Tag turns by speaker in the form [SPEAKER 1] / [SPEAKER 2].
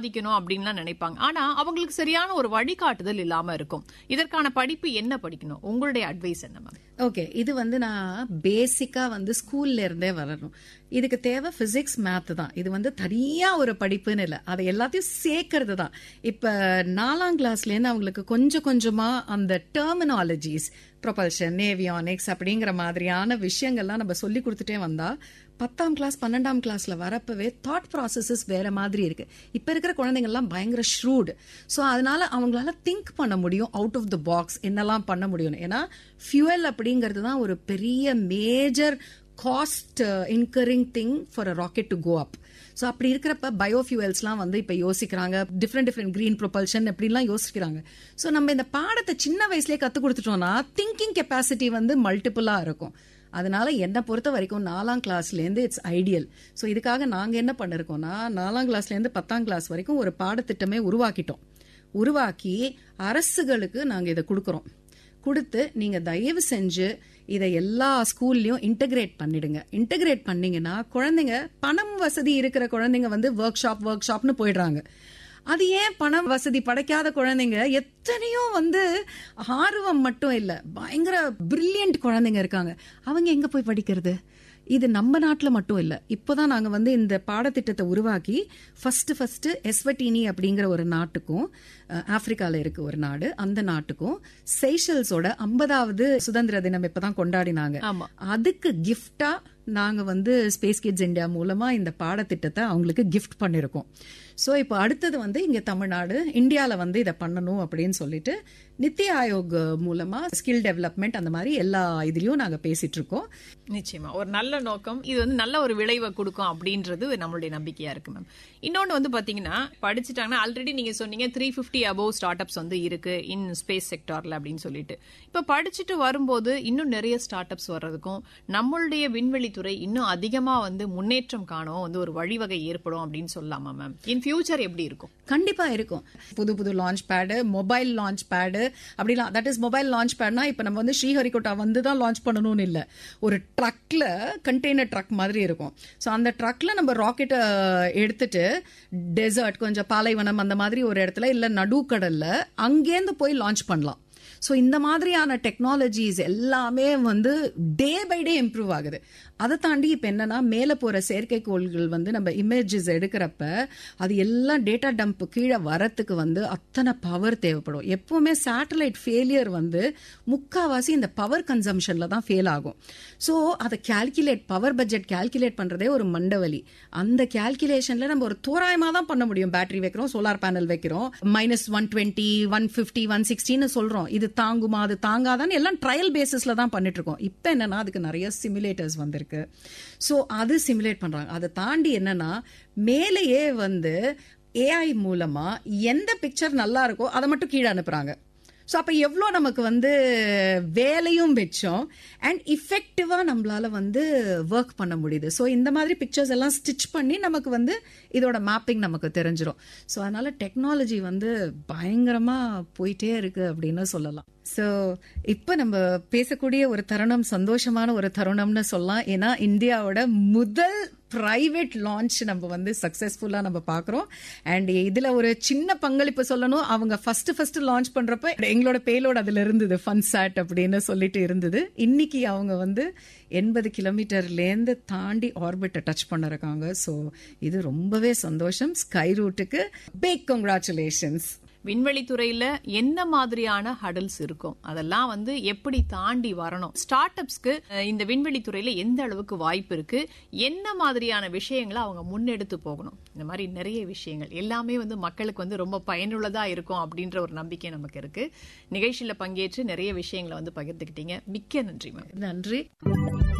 [SPEAKER 1] சாதிக்கணும் அப்படின்லாம் நினைப்பாங்க ஆனா அவங்களுக்கு சரியான ஒரு வழிகாட்டுதல் இல்லாம இருக்கும் இதற்கான படிப்பு என்ன படிக்கணும் உங்களுடைய அட்வைஸ் என்ன மேம்
[SPEAKER 2] ஓகே இது வந்து நான் பேசிக்கா வந்து ஸ்கூல்ல இருந்தே வரணும் இதுக்கு தேவை பிசிக்ஸ் மேத் தான் இது வந்து தனியா ஒரு படிப்புன்னு இல்லை அதை எல்லாத்தையும் சேர்க்கறது தான் இப்ப நாலாம் கிளாஸ்ல இருந்து அவங்களுக்கு கொஞ்சம் கொஞ்சமா அந்த டெர்மினாலஜிஸ் ப்ரொபல்ஷன் நேவியானிக்ஸ் அப்படிங்கிற மாதிரியான விஷயங்கள்லாம் நம்ம சொல்லி கொடுத்துட்டே வந்தா பத்தாம் கிளாஸ் பன்னெண்டாம் கிளாஸ்ல வரப்பவே தாட் ப்ராசஸஸ் வேற மாதிரி இருக்கு இப்ப இருக்கிற குழந்தைங்கள்லாம் பயங்கர ஷ்ரூடு ஸோ அதனால அவங்களால திங்க் பண்ண முடியும் அவுட் ஆஃப் த பாக்ஸ் என்னெல்லாம் பண்ண முடியும் ஏன்னா ஃபியூவல் அப்படிங்கிறது தான் ஒரு பெரிய major cost incurring thing for uh rocket to go up so அப்படி இருக்கிறப்ப பயோஃபியூவல்ஸ்லாம் வந்து இப்போ யோசிக்கிறாங்க டிஃப்ரெண்ட் டிஃப்ரெண்ட் கிரீன் ப்ரொபல்ஷன் அப்படிலாம் யோசிக்கிறாங்க ஸோ நம்ம இந்த பாடத்தை சின்ன வயசுலேயே கற்றுக் கொடுத்துட்டோம்னா திங்கிங் கெப்பாசிட்டி வந்து மல்டிபிளாக இருக்கும் அதனால என்னை பொறுத்த வரைக்கும் நாலாம் கிளாஸ்லேருந்து இட்ஸ் ஐடியல் ஸோ இதுக்காக நாங்கள் என்ன பண்ணிருக்கோம்னா நாலாம் கிளாஸ்லேருந்து பத்தாம் கிளாஸ் வரைக்கும் ஒரு பாடத்திட்டமே உருவாக்கிட்டோம் உருவாக்கி அரசுகளுக்கு நாங்கள் இதை கொடுக்குறோம் கொடுத்து நீங்க தயவு செஞ்சு இதை எல்லா ஸ்கூல்லயும் இன்டகிரேட் பண்ணிடுங்க இன்டகிரேட் பண்ணீங்கன்னா குழந்தைங்க பணம் வசதி இருக்கிற குழந்தைங்க வந்து ஒர்க் ஷாப் ஒர்க் ஷாப்னு போயிடுறாங்க அது ஏன் பணம் வசதி படைக்காத குழந்தைங்க எத்தனையோ வந்து ஆர்வம் மட்டும் இல்ல பயங்கர பிரில்லியன்ட் குழந்தைங்க இருக்காங்க அவங்க எங்க போய் படிக்கிறது இது நம்ம நாட்டில் மட்டும் இல்லை இப்போதான் நாங்கள் வந்து இந்த பாடத்திட்டத்தை உருவாக்கி ஃபர்ஸ்ட் ஃபர்ஸ்ட் எஸ்வட்டினி அப்படிங்கிற ஒரு நாட்டுக்கும் ஆப்பிரிக்காவில் இருக்கு ஒரு நாடு அந்த நாட்டுக்கும் செய்ஷல்ஸோட ஐம்பதாவது சுதந்திர தினம் இப்பதான் கொண்டாடினாங்க
[SPEAKER 1] ஆமா.
[SPEAKER 2] அதுக்கு கிஃப்டா நாங்க வந்து ஸ்பேஸ் கிட்ஸ் இந்தியா மூலமா இந்த பாடத்திட்டத்தை அவங்களுக்கு கிஃப்ட் பண்ணிருக்கோம் ஸோ இப்போ அடுத்தது வந்து இங்க தமிழ்நாடு இந்தியாவில் வந்து இதை பண்ணணும் அப்படின்னு சொல்லிட்டு நித்தி ஆயோக் மூலமா ஸ்கில் டெவலப்மெண்ட் அந்த மாதிரி எல்லா இதுலயும் நாங்க பேசிட்டு இருக்கோம்
[SPEAKER 1] நிச்சயமா ஒரு நல்ல நோக்கம் இது வந்து நல்ல ஒரு விளைவை கொடுக்கும் அப்படின்றது நம்மளுடைய நம்பிக்கையா இருக்கு மேம் இன்னொன்னு வந்து பாத்தீங்கன்னா படிச்சுட்டாங்கன்னா ஆல்ரெடி நீங்க சொன்னீங்க three fifty above start ups வந்து இருக்கு இன் ஸ்பேஸ் செக்டார்ல அப்படின்னு சொல்லிட்டு இப்ப படிச்சுட்டு வரும்போது இன்னும் நிறைய ஸ்டார்ட் அப்ஸ் வர்றதுக்கும் நம்மளுடைய விண்வெளித்துறை இன்னும் அதிகமா வந்து முன்னேற்றம் காணும் வந்து ஒரு வழிவகை ஏற்படும் அப்படின்னு சொல்லலாமா மேம் இன் ஃபியூச்சர் எப்படி இருக்கும்
[SPEAKER 2] கண்டிப்பா இருக்கும் புது புது launch pad mobile launch pad அப்படிலாம் தட் இஸ் மொபைல் லான்ச் பேட்னா இப்ப நம்ம வந்து ஸ்ரீஹரிகோட்டா வந்து தான் லான்ச் பண்ணணும்னு இல்ல ஒரு ட்ரக்ல கண்டெய்னர் ட்ரக் மாதிரி இருக்கும் ஸோ அந்த ட்ரக்ல நம்ம ராக்கெட்டை எடுத்துட்டு டெசர்ட் கொஞ்சம் பாலைவனம் அந்த மாதிரி ஒரு இடத்துல இல்ல நடுக்கடல்ல அங்கேருந்து போய் லான்ச் பண்ணலாம் ஸோ இந்த மாதிரியான டெக்னாலஜிஸ் எல்லாமே வந்து டே பை டே இம்ப்ரூவ் ஆகுது அதை தாண்டி இப்போ என்னன்னா மேலே போகிற செயற்கைக்கோள்கள் வந்து நம்ம இமேஜஸ் எடுக்கிறப்ப அது எல்லாம் டேட்டா டம்ப் கீழே வரத்துக்கு வந்து அத்தனை பவர் தேவைப்படும் எப்பவுமே சேட்டலைட் ஃபெயிலியர் வந்து முக்காவாசி இந்த பவர் கன்சம்ஷன்ல தான் ஃபெயில் ஆகும் ஸோ அதை கால்குலேட் பவர் பட்ஜெட் கால்குலேட் பண்றதே ஒரு மண்டவலி அந்த கால்குலேஷன்ல நம்ம ஒரு தோராயமா தான் பண்ண முடியும் பேட்டரி வைக்கிறோம் சோலார் பேனல் வைக்கிறோம் minus one twenty one fifty one சிக்ஸ்டின்னு சொல்றோம் இது தாங்குமா அது தாங்காதான்னு எல்லாம் ட்ரையல் பேசிஸ்ல தான் பண்ணிட்டு இருக்கோம் இப்போ என்னன்னா அதுக்கு நிறைய சிமுலேட்டர்ஸ் வந்திருக்கு ஸோ அது சிமுலேட் பண்றாங்க அதை தாண்டி என்னன்னா மேலேயே வந்து ஏஐ மூலமா எந்த பிக்சர் நல்லா இருக்கோ அதை மட்டும் கீழே அனுப்புறாங்க ஸோ அப்போ எவ்வளோ நமக்கு வந்து வேலையும் வச்சோம் அண்ட் இஃபெக்டிவாக நம்மளால வந்து ஒர்க் பண்ண முடியுது ஸோ இந்த மாதிரி பிக்சர்ஸ் எல்லாம் ஸ்டிச் பண்ணி நமக்கு வந்து இதோட மேப்பிங் நமக்கு தெரிஞ்சிடும் ஸோ அதனால டெக்னாலஜி வந்து பயங்கரமாக போயிட்டே இருக்கு அப்படின்னு சொல்லலாம் ஸோ இப்போ நம்ம பேசக்கூடிய ஒரு தருணம் சந்தோஷமான ஒரு தருணம்னு சொல்லலாம் ஏன்னா இந்தியாவோட முதல் பிரைவேட் லான்ச் நம்ம வந்து சக்சஸ்ஃபுல்லா நம்ம பாக்குறோம் அண்ட் இதுல ஒரு சின்ன பங்களிப்பு சொல்லணும் அவங்க ஃபர்ஸ்ட் ஃபர்ஸ்ட் லான்ச் பண்றப்ப எங்களோட பேலோட அதுல இருந்தது ஃபன் சாட் அப்படின்னு சொல்லிட்டு இருந்தது இன்னைக்கு அவங்க வந்து எண்பது கிலோமீட்டர்லேருந்து தாண்டி ஆர்பிட்டை டச் பண்ணிருக்காங்க ஸோ இது ரொம்பவே சந்தோஷம் ஸ்கை ரூட்டுக்கு பிக் கங்க்ராச்சுலேஷன்ஸ்
[SPEAKER 1] விண்வெளித்துறையில என்ன மாதிரியான ஹடல்ஸ் இருக்கும் அதெல்லாம் வந்து எப்படி தாண்டி வரணும் ஸ்டார்ட் அப்ஸ்க்கு இந்த விண்வெளித்துறையில எந்த அளவுக்கு வாய்ப்பு இருக்கு என்ன மாதிரியான விஷயங்களை அவங்க முன்னெடுத்து போகணும் இந்த மாதிரி நிறைய விஷயங்கள் எல்லாமே வந்து மக்களுக்கு வந்து ரொம்ப பயனுள்ளதா இருக்கும் அப்படின்ற ஒரு நம்பிக்கை நமக்கு இருக்கு நிகழ்ச்சியில பங்கேற்று நிறைய விஷயங்களை வந்து பகிர்ந்துக்கிட்டீங்க மிக்க நன்றி மேம்
[SPEAKER 2] நன்றி